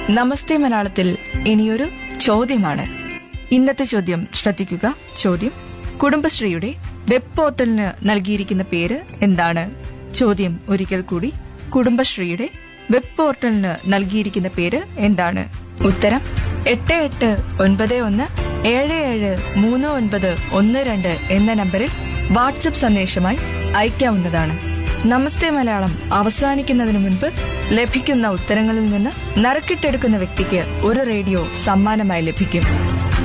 നമസ്തേ മലയാളത്തിൽ ഇനിയൊരു ചോദ്യമാണ് ഇന്നത്തെ ചോദ്യം ശ്രദ്ധിക്കുക ചോദ്യം കുടുംബശ്രീയുടെ വെബ് പോർട്ടലിന് നൽകിയിരിക്കുന്ന പേര് എന്താണ് ചോദ്യം ഒരിക്കൽ കൂടി കുടുംബശ്രീയുടെ വെബ് പോർട്ടലിന് നൽകിയിരിക്കുന്ന പേര് എന്താണ് ഉത്തരം എട്ട് എട്ട് ഒൻപത് ഒന്ന് ഏഴ് ഏഴ് മൂന്ന് ഒൻപത് ഒന്ന് രണ്ട് എന്ന നമ്പറിൽ വാട്സപ്പ് സന്ദേശമായി അയക്കാവുന്നതാണ് നമസ്തേ മലയാളം അവസാനിക്കുന്നതിന് മുൻപ് ലഭിക്കുന്ന ഉത്തരങ്ങളിൽ നിന്ന് നറുക്കിട്ടെടുക്കുന്ന വ്യക്തിക്ക് ഒരു റേഡിയോ സമ്മാനമായി ലഭിക്കും